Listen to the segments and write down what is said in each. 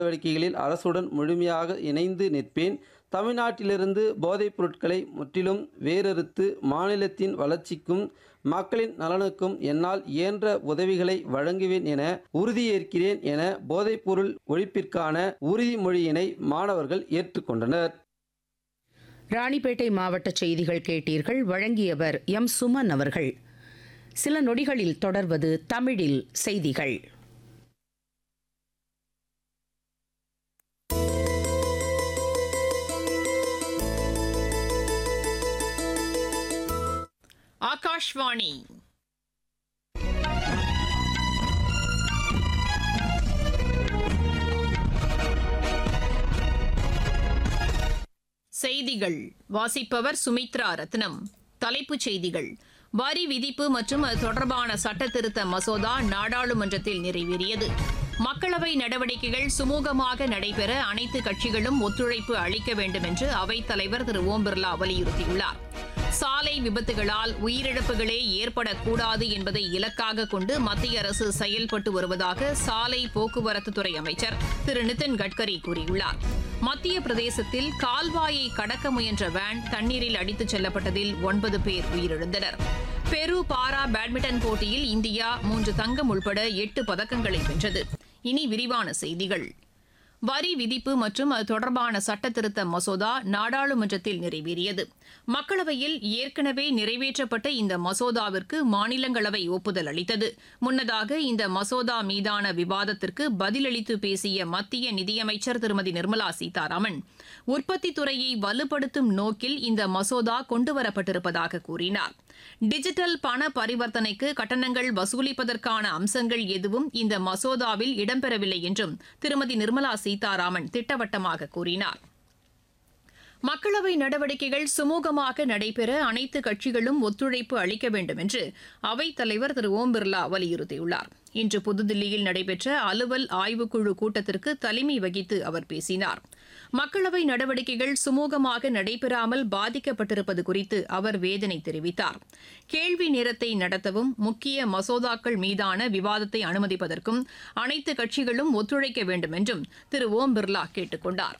நடவடிக்கைகளில் அரசுடன் முழுமையாக இணைந்து நிற்பேன் தமிழ்நாட்டிலிருந்து போதைப் பொருட்களை முற்றிலும் வேறறுத்து மாநிலத்தின் வளர்ச்சிக்கும் மக்களின் நலனுக்கும் என்னால் இயன்ற உதவிகளை வழங்குவேன் என உறுதியேற்கிறேன் என போதைப்பொருள் ஒழிப்பிற்கான உறுதிமொழியினை மாணவர்கள் ஏற்றுக்கொண்டனர் ராணிப்பேட்டை மாவட்ட செய்திகள் கேட்டீர்கள் வழங்கியவர் எம் சுமன் அவர்கள் சில நொடிகளில் தொடர்வது தமிழில் செய்திகள் ஆகாஷ்வாணி செய்திகள் வாசிப்பவர் சுமித்ரா ரத்னம் தலைப்புச் செய்திகள் வரி விதிப்பு மற்றும் அது தொடர்பான சட்ட திருத்த மசோதா நாடாளுமன்றத்தில் நிறைவேறியது மக்களவை நடவடிக்கைகள் சுமூகமாக நடைபெற அனைத்து கட்சிகளும் ஒத்துழைப்பு அளிக்க வேண்டும் என்று அவைத் தலைவர் திரு ஓம் பிர்லா வலியுறுத்தியுள்ளார் சாலை விபத்துகளால் உயிரிழப்புகளே ஏற்படக்கூடாது என்பதை இலக்காக கொண்டு மத்திய அரசு செயல்பட்டு வருவதாக சாலை போக்குவரத்துத்துறை அமைச்சர் திரு நிதின் கட்கரி கூறியுள்ளார் மத்திய பிரதேசத்தில் கால்வாயை கடக்க முயன்ற வேன் தண்ணீரில் அடித்துச் செல்லப்பட்டதில் ஒன்பது பேர் உயிரிழந்தனர் பெரு பாரா பேட்மிண்டன் போட்டியில் இந்தியா மூன்று தங்கம் உள்பட எட்டு பதக்கங்களை வென்றது இனி விரிவான செய்திகள் வரி விதிப்பு மற்றும் அது தொடர்பான சட்ட திருத்த மசோதா நாடாளுமன்றத்தில் நிறைவேறியது மக்களவையில் ஏற்கனவே நிறைவேற்றப்பட்ட இந்த மசோதாவிற்கு மாநிலங்களவை ஒப்புதல் அளித்தது முன்னதாக இந்த மசோதா மீதான விவாதத்திற்கு பதிலளித்து பேசிய மத்திய நிதியமைச்சர் திருமதி நிர்மலா சீதாராமன் உற்பத்தி துறையை வலுப்படுத்தும் நோக்கில் இந்த மசோதா கொண்டுவரப்பட்டிருப்பதாக கூறினார் டிஜிட்டல் பண பரிவர்த்தனைக்கு கட்டணங்கள் வசூலிப்பதற்கான அம்சங்கள் எதுவும் இந்த மசோதாவில் இடம்பெறவில்லை என்றும் திருமதி நிர்மலா சீதாராமன் திட்டவட்டமாக கூறினார் மக்களவை நடவடிக்கைகள் சுமூகமாக நடைபெற அனைத்து கட்சிகளும் ஒத்துழைப்பு அளிக்க வேண்டும் என்று அவைத் தலைவர் திரு ஓம் பிர்லா வலியுறுத்தியுள்ளார் இன்று புதுதில்லியில் நடைபெற்ற அலுவல் ஆய்வுக்குழு கூட்டத்திற்கு தலைமை வகித்து அவர் பேசினார் மக்களவை நடவடிக்கைகள் சுமூகமாக நடைபெறாமல் பாதிக்கப்பட்டிருப்பது குறித்து அவர் வேதனை தெரிவித்தார் கேள்வி நேரத்தை நடத்தவும் முக்கிய மசோதாக்கள் மீதான விவாதத்தை அனுமதிப்பதற்கும் அனைத்து கட்சிகளும் ஒத்துழைக்க வேண்டும் என்றும் திரு ஓம் பிர்லா கேட்டுக் கொண்டார்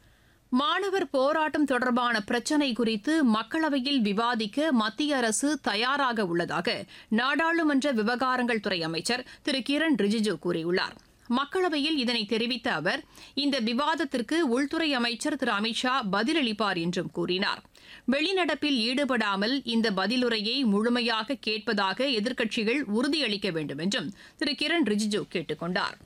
மாணவர் போராட்டம் தொடர்பான பிரச்சினை குறித்து மக்களவையில் விவாதிக்க மத்திய அரசு தயாராக உள்ளதாக நாடாளுமன்ற விவகாரங்கள் துறை அமைச்சர் திரு கிரண் ரிஜிஜு கூறியுள்ளார் மக்களவையில் இதனை தெரிவித்த அவர் இந்த விவாதத்திற்கு உள்துறை அமைச்சர் திரு அமித்ஷா பதிலளிப்பார் என்றும் கூறினார் வெளிநடப்பில் ஈடுபடாமல் இந்த பதிலுரையை முழுமையாக கேட்பதாக எதிர்க்கட்சிகள் உறுதியளிக்க வேண்டும் என்றும் திரு கிரண் ரிஜிஜு கேட்டுக் கொண்டார்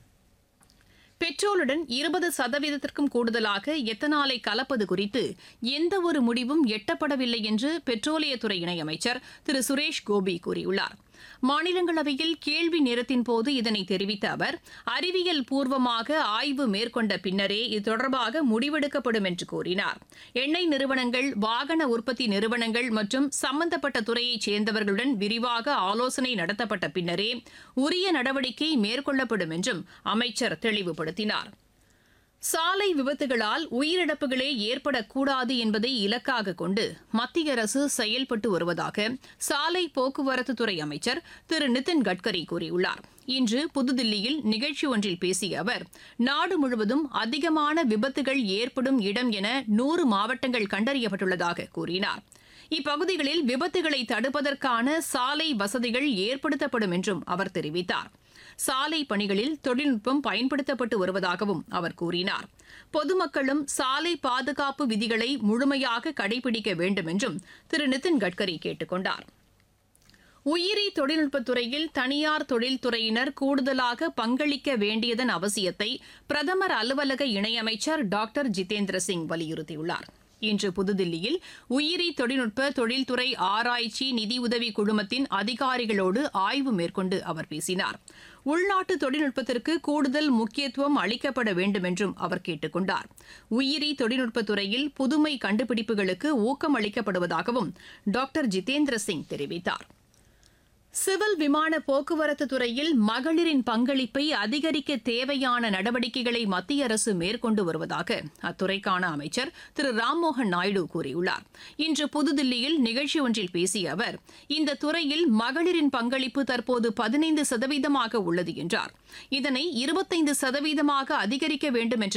பெட்ரோலுடன் இருபது சதவீதத்திற்கும் கூடுதலாக எத்தனாலை கலப்பது குறித்து எந்த ஒரு முடிவும் எட்டப்படவில்லை என்று பெட்ரோலியத்துறை இணையமைச்சர் திரு சுரேஷ் கோபி கூறியுள்ளார் மாநிலங்களவையில் கேள்வி நேரத்தின் போது இதனை தெரிவித்த அவர் அறிவியல் பூர்வமாக ஆய்வு மேற்கொண்ட பின்னரே இது தொடர்பாக முடிவெடுக்கப்படும் என்று கூறினார் எண்ணெய் நிறுவனங்கள் வாகன உற்பத்தி நிறுவனங்கள் மற்றும் சம்பந்தப்பட்ட துறையைச் சேர்ந்தவர்களுடன் விரிவாக ஆலோசனை நடத்தப்பட்ட பின்னரே உரிய நடவடிக்கை மேற்கொள்ளப்படும் என்றும் அமைச்சர் தெளிவுபடுத்தினார் சாலை விபத்துகளால் உயிரிழப்புகளே ஏற்படக்கூடாது என்பதை இலக்காக கொண்டு மத்திய அரசு செயல்பட்டு வருவதாக சாலை போக்குவரத்துத்துறை அமைச்சர் திரு நிதின் கட்கரி கூறியுள்ளார் இன்று புதுதில்லியில் நிகழ்ச்சி ஒன்றில் பேசிய அவர் நாடு முழுவதும் அதிகமான விபத்துகள் ஏற்படும் இடம் என நூறு மாவட்டங்கள் கண்டறியப்பட்டுள்ளதாக கூறினார் இப்பகுதிகளில் விபத்துகளை தடுப்பதற்கான சாலை வசதிகள் ஏற்படுத்தப்படும் என்றும் அவர் தெரிவித்தார் சாலை பணிகளில் தொழில்நுட்பம் பயன்படுத்தப்பட்டு வருவதாகவும் அவர் கூறினார் பொதுமக்களும் சாலை பாதுகாப்பு விதிகளை முழுமையாக கடைபிடிக்க வேண்டும் என்றும் திரு நிதின் கட்கரி கேட்டுக் கொண்டார் உயிரி தொழில்நுட்பத்துறையில் தனியார் தொழில்துறையினர் கூடுதலாக பங்களிக்க வேண்டியதன் அவசியத்தை பிரதமர் அலுவலக இணையமைச்சர் டாக்டர் ஜிதேந்திர சிங் வலியுறுத்தியுள்ளார் இன்று புதுதில்லியில் உயிரி தொழில்நுட்ப தொழில்துறை ஆராய்ச்சி நிதியுதவி குழுமத்தின் அதிகாரிகளோடு ஆய்வு மேற்கொண்டு அவர் பேசினார் உள்நாட்டு தொழில்நுட்பத்திற்கு கூடுதல் முக்கியத்துவம் அளிக்கப்பட வேண்டும் என்றும் அவர் கேட்டுக் கொண்டார் உயிரி தொழில்நுட்பத் துறையில் புதுமை கண்டுபிடிப்புகளுக்கு ஊக்கம் அளிக்கப்படுவதாகவும் டாக்டர் ஜிதேந்திர சிங் தெரிவித்தார் சிவில் விமான போக்குவரத்து துறையில் மகளிரின் பங்களிப்பை அதிகரிக்க தேவையான நடவடிக்கைகளை மத்திய அரசு மேற்கொண்டு வருவதாக அத்துறைக்கான அமைச்சர் திரு ராம்மோகன் நாயுடு கூறியுள்ளார் இன்று புதுதில்லியில் நிகழ்ச்சி ஒன்றில் பேசிய அவர் இந்த துறையில் மகளிரின் பங்களிப்பு தற்போது பதினைந்து சதவீதமாக உள்ளது என்றார் இதனை இருபத்தைந்து சதவீதமாக அதிகரிக்க வேண்டும் என்ற